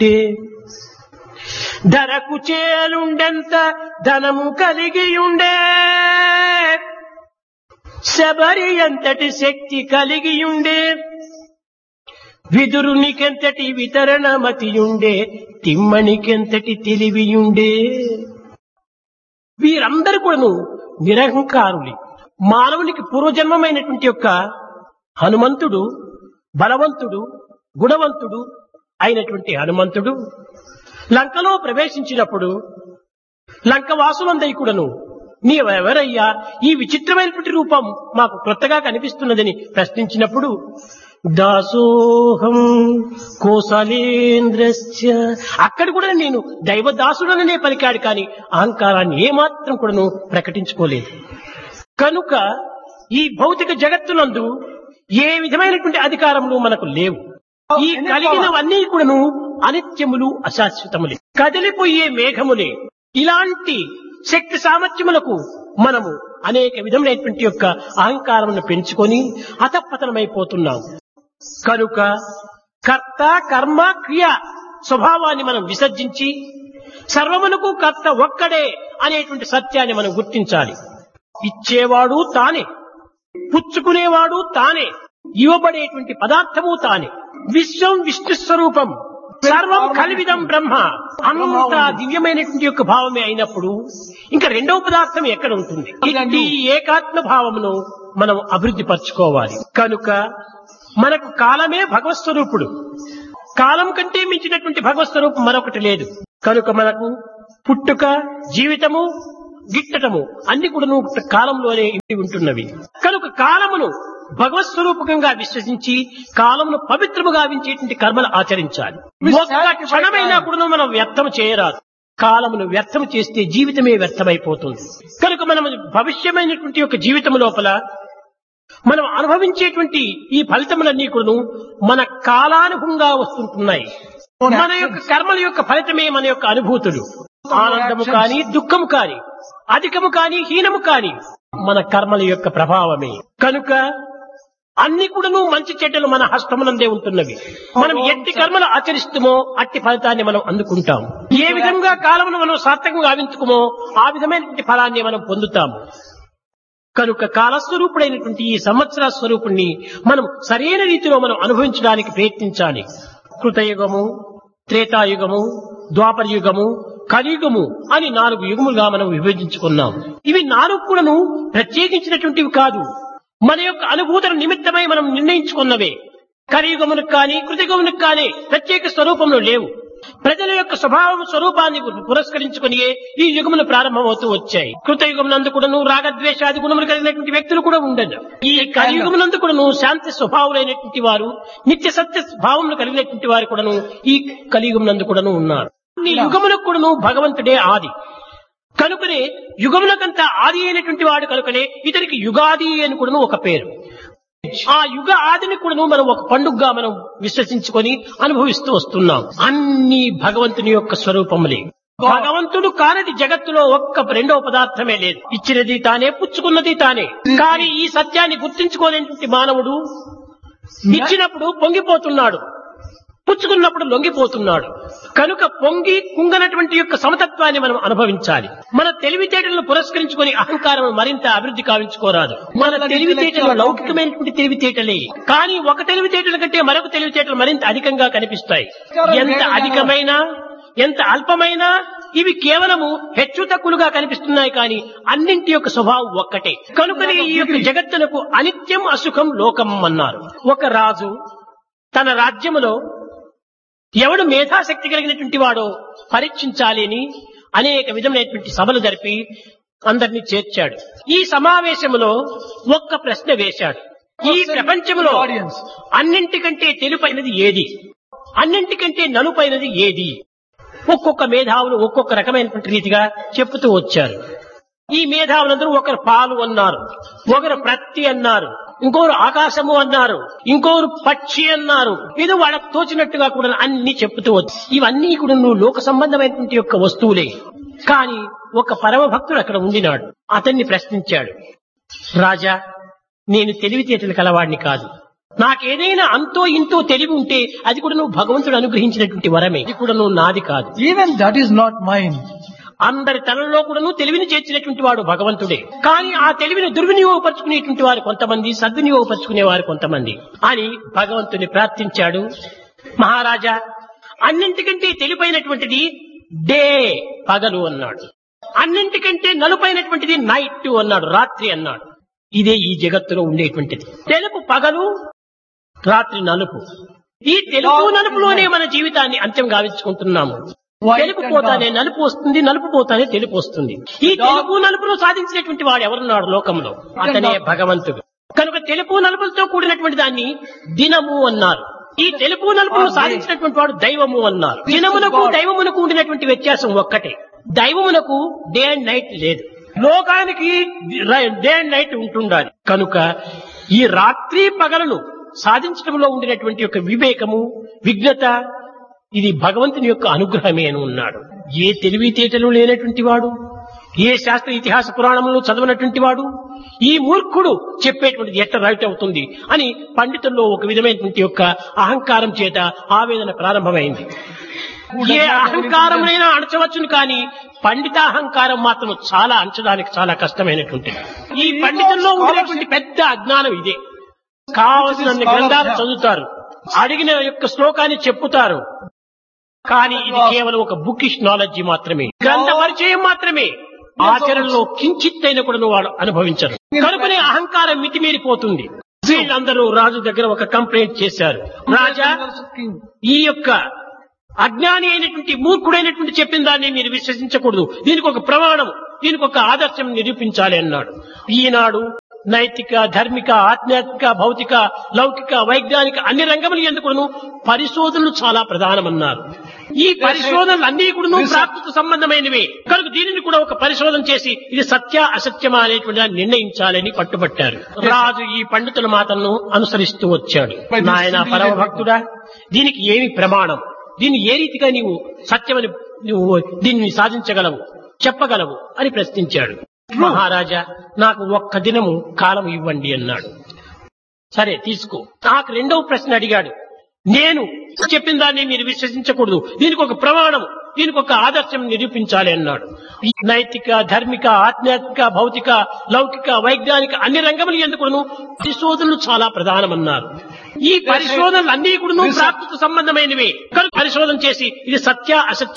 ధరకు చేలుండెంత ధనము కలిగి ఉండే శబరి ఎంతటి శక్తి కలిగి ఉండే విదురునికెంతటి వితరణ మతియుండే తిమ్మనికెంతటి తెలివియుండే వీరందరూ కూడాను నిరహంకారులి మానవునికి పూర్వజన్మమైనటువంటి యొక్క హనుమంతుడు బలవంతుడు గుణవంతుడు అయినటువంటి హనుమంతుడు లంకలో ప్రవేశించినప్పుడు లంక వాసులందరి కూడాను నీవెవరయ్యా ఈ విచిత్రమైనటువంటి రూపం మాకు క్రొత్తగా కనిపిస్తున్నదని ప్రశ్నించినప్పుడు దాసోహం కోసలేంద్రస్య అక్కడ కూడా నేను దైవదాసుడననే పలికాడు కానీ అహంకారాన్ని ఏమాత్రం కూడాను ప్రకటించుకోలేదు కనుక ఈ భౌతిక జగత్తునందు ఏ విధమైనటువంటి అధికారములు మనకు లేవు ఈ కలిగినవన్నీ కూడాను అనిత్యములు అశాశ్వతములే కదిలిపోయే మేఘములే ఇలాంటి శక్తి సామర్థ్యములకు మనము అనేక విధములైనటువంటి యొక్క అహంకారమును పెంచుకొని అతపతనమైపోతున్నాము కనుక కర్త కర్మ క్రియ స్వభావాన్ని మనం విసర్జించి సర్వమునకు కర్త ఒక్కడే అనేటువంటి సత్యాన్ని మనం గుర్తించాలి ఇచ్చేవాడు తానే పుచ్చుకునేవాడు తానే ఇవ్వబడేటువంటి పదార్థము తానే విశ్వం విష్ణు స్వరూపం సర్వం కలివిదం బ్రహ్మ అంత దివ్యమైనటువంటి యొక్క భావమే అయినప్పుడు ఇంకా రెండవ పదార్థం ఎక్కడ ఉంటుంది ఈ ఏకాత్మ భావమును మనం అభివృద్ధి పరచుకోవాలి కనుక మనకు కాలమే భగవత్ స్వరూపుడు కాలం కంటే మించినటువంటి భగవత్ స్వరూపం మరొకటి లేదు కనుక మనకు పుట్టుక జీవితము గిట్టటము అన్ని కూడాను కాలంలోనే ఇవి ఉంటున్నవి కనుక కాలమును భగవత్ స్వరూపకంగా విశ్వసించి కాలమును పవిత్రముగా గావించేటువంటి కర్మలు ఆచరించాలి ఒక్క క్షణమైనా కూడా మనం వ్యర్థం చేయరాదు కాలమును వ్యర్థం చేస్తే జీవితమే వ్యర్థమైపోతుంది కనుక మనం భవిష్యమైనటువంటి యొక్క జీవితం లోపల మనం అనుభవించేటువంటి ఈ ఫలితములన్నీ కూడాను మన కాలానుభవంగా వస్తుంటున్నాయి మన యొక్క కర్మల యొక్క ఫలితమే మన యొక్క అనుభూతులు ఆనందము కాని దుఃఖము కాని అధికము కాని హీనము కాని మన కర్మల యొక్క ప్రభావమే కనుక అన్ని కూడాను మంచి చెడ్డలు మన హస్తమునందే ఉంటున్నవి మనం ఎట్టి కర్మలు ఆచరిస్తామో అట్టి ఫలితాన్ని మనం అందుకుంటాం ఏ విధంగా కాలమును మనం సార్థకంగా ఆవించుకుమో ఆ విధమైనటువంటి ఫలాన్ని మనం పొందుతాము కనుక కాలస్వరూపుడైనటువంటి ఈ సంవత్సర స్వరూపుణ్ణి మనం సరైన రీతిలో మనం అనుభవించడానికి ప్రయత్నించాలి కృతయుగము త్రేతాయుగము ద్వాపర యుగము కలియుగము అని నాలుగు యుగములుగా మనం విభజించుకున్నాం ఇవి నాలుగు కూడాను ప్రత్యేకించినటువంటివి కాదు మన యొక్క అనుభూతుల నిమిత్తమై మనం నిర్ణయించుకున్నవే కలియుగమునకు కానీ కృతయుగమునకు కానీ ప్రత్యేక స్వరూపంలో లేవు ప్రజల యొక్క స్వభావం స్వరూపాన్ని పురస్కరించుకుని ఈ యుగములు ప్రారంభమవుతూ వచ్చాయి కృతయుగమునందు కూడాను రాగద్వేషాది గుణములు కలిగినటువంటి వ్యక్తులు కూడా ఉండదు ఈ కలియుగమునందు కూడాను శాంతి స్వభావులైనటువంటి వారు నిత్య సత్య భావములు కలిగినటువంటి వారు కూడాను ఈ కలియుగమునందు కూడాను ఉన్నారు ఈ యుగములకు కూడాను భగవంతుడే ఆది కనుకనే యుగములకంతా ఆది అయినటువంటి వాడు కనుకనే ఇతనికి యుగాది అని కూడాను ఒక పేరు ఆ యుగ ఆదిని కూడాను మనం ఒక పండుగగా మనం విశ్వసించుకొని అనుభవిస్తూ వస్తున్నాం అన్ని భగవంతుని యొక్క స్వరూపములే భగవంతుడు కానిది జగత్తులో ఒక్క రెండవ పదార్థమే లేదు ఇచ్చినది తానే పుచ్చుకున్నది తానే కానీ ఈ సత్యాన్ని గుర్తించుకోలేనటువంటి మానవుడు ఇచ్చినప్పుడు పొంగిపోతున్నాడు పుచ్చుకున్నప్పుడు లొంగిపోతున్నాడు కనుక పొంగి కుంగనటువంటి యొక్క సమతత్వాన్ని మనం అనుభవించాలి మన తెలివితేటలను పురస్కరించుకొని అహంకారం మరింత అభివృద్ధి కావించుకోరాదు మన తెలివితేటలు లౌకికమైనటువంటి తెలివితేటలే కానీ ఒక తెలివితేటల కంటే మరొక తెలివితేటలు మరింత అధికంగా కనిపిస్తాయి ఎంత అధికమైనా ఎంత అల్పమైనా ఇవి కేవలము హెచ్చు తక్కువలుగా కనిపిస్తున్నాయి కానీ అన్నింటి యొక్క స్వభావం ఒక్కటే కనుకనే ఈ యొక్క జగత్తునకు అనిత్యం అసుఖం లోకం అన్నారు ఒక రాజు తన రాజ్యములో ఎవడు మేధాశక్తి కలిగినటువంటి వాడో పరీక్షించాలి అని అనేక విధమైనటువంటి సభలు జరిపి అందరినీ చేర్చాడు ఈ సమావేశంలో ఒక్క ప్రశ్న వేశాడు ఈ ప్రపంచంలో అన్నింటికంటే తెలుపైనది ఏది అన్నింటికంటే నలుపైనది ఏది ఒక్కొక్క మేధావులు ఒక్కొక్క రకమైనటువంటి రీతిగా చెప్పుతూ వచ్చారు ఈ మేధావులందరూ ఒకరు పాలు అన్నారు ఒకరు ప్రత్తి అన్నారు ఇంకోరు ఆకాశము అన్నారు ఇంకోరు పక్షి అన్నారు ఏదో వాళ్ళకు తోచినట్టుగా కూడా అన్ని చెప్పుతూ వచ్చు ఇవన్నీ కూడా నువ్వు లోక సంబంధమైనటువంటి యొక్క వస్తువులే కానీ ఒక పరమ భక్తుడు అక్కడ ఉండినాడు అతన్ని ప్రశ్నించాడు రాజా నేను తెలివితేటలు కలవాడిని కాదు నాకేదైనా అంతో ఇంతో తెలివి ఉంటే అది కూడా నువ్వు భగవంతుడు అనుగ్రహించినటువంటి వరమే ఇది కూడా నువ్వు నాది కాదు Even that is not mine. అందరి తనలో కూడాను తెలివిని చేర్చినటువంటి వాడు భగవంతుడే కానీ ఆ తెలివిని దుర్వినియోగపరుచుకునేటువంటి వారు కొంతమంది సద్వినియోగపరుచుకునే వారు కొంతమంది అని భగవంతుని ప్రార్థించాడు మహారాజా అన్నింటికంటే తెలివైనటువంటిది డే పగలు అన్నాడు అన్నింటికంటే నలుపైనటువంటిది నైట్ అన్నాడు రాత్రి అన్నాడు ఇదే ఈ జగత్తులో ఉండేటువంటిది తెలుపు పగలు రాత్రి నలుపు ఈ తెలుపు నలుపులోనే మన జీవితాన్ని అంత్యం గావించుకుంటున్నాము తెలుపు పోతానే నలుపు వస్తుంది నలుపు పోతానే తెలుపు వస్తుంది ఈ తెలుపు నలుపులో సాధించినటువంటి వాడు ఎవరున్నాడు లోకంలో అతనే భగవంతుడు కనుక తెలుపు నలుపులతో కూడినటువంటి దాన్ని దినము అన్నారు ఈ తెలుపు నలుపును సాధించినటువంటి వాడు దైవము అన్నారు దినమునకు దైవమునకు ఉండినటువంటి వ్యత్యాసం ఒక్కటే దైవమునకు డే అండ్ నైట్ లేదు లోకానికి డే అండ్ నైట్ ఉంటుండాలి కనుక ఈ రాత్రి పగలను సాధించడంలో ఉండినటువంటి యొక్క వివేకము విఘ్నత ఇది భగవంతుని యొక్క అనుగ్రహమే అని ఉన్నాడు ఏ తెలివితేటలు లేనటువంటి వాడు ఏ శాస్త్ర ఇతిహాస పురాణంలో చదవనటువంటి వాడు ఈ మూర్ఖుడు చెప్పేటువంటిది ఎట్ట రైట్ అవుతుంది అని పండితుల్లో ఒక విధమైనటువంటి యొక్క అహంకారం చేత ఆవేదన ప్రారంభమైంది ఏ అహంకారమైనా అణచవచ్చును కానీ పండిత అహంకారం మాత్రం చాలా అంచడానికి చాలా కష్టమైనటువంటిది ఈ పండితుల్లో ఉండేటువంటి పెద్ద అజ్ఞానం ఇదే కావలసిన గ్రంథాలు చదువుతారు అడిగిన యొక్క శ్లోకాన్ని చెప్పుతారు కానీ ఇది కేవలం ఒక బుకిష్ నాలెడ్జ్ మాత్రమే గ్రంథ పరిచయం మాత్రమే ఆచరణలో కించిత్తైన కూడా వాడు అనుభవించరు కనుకనే అహంకారం మితిమీరిపోతుంది వీళ్ళందరూ రాజు దగ్గర ఒక కంప్లైంట్ చేశారు రాజా ఈ యొక్క అజ్ఞాని అయినటువంటి మూర్ఖుడైనటువంటి చెప్పిన దాన్ని మీరు విశ్వసించకూడదు దీనికి ఒక ప్రమాణం దీనికి ఒక ఆదర్శం నిరూపించాలి అన్నాడు ఈనాడు నైతిక ధార్మిక ఆధ్యాత్మిక భౌతిక లౌకిక వైజ్ఞానిక అన్ని రంగములు ఎందుకును పరిశోధనలు చాలా ప్రధానమన్నారు ఈ పరిశోధనలు అన్ని కూడా ప్రాకృత సంబంధమైనవే కనుక దీనిని కూడా ఒక పరిశోధన చేసి ఇది సత్య అసత్యమా అనేటువంటి దాన్ని నిర్ణయించాలని పట్టుబట్టారు రాజు ఈ పండితుల మాటలను అనుసరిస్తూ వచ్చాడు నాయన పరమ భక్తుడా దీనికి ఏమి ప్రమాణం దీన్ని ఏ రీతిగా నీవు సత్యమని నువ్వు దీన్ని సాధించగలవు చెప్పగలవు అని ప్రశ్నించాడు మహారాజా నాకు ఒక్క దినము కాలం ఇవ్వండి అన్నాడు సరే తీసుకో నాకు రెండవ ప్రశ్న అడిగాడు నేను చెప్పిన దాన్ని మీరు విశ్వసించకూడదు దీనికి ఒక ప్రమాణం దీనికి ఒక ఆదర్శం నిరూపించాలి అన్నాడు ఈ నైతిక ధార్మిక ఆధ్యాత్మిక భౌతిక లౌకిక వైజ్ఞానిక అన్ని రంగములు ఎందుకును పరిశోధనలు చాలా ప్రధానమన్నారు ఈ పరిశోధనలు అన్ని కూడా ప్రాకృత సంబంధమైనవే కనుక పరిశోధన చేసి ఇది సత్య అసత్య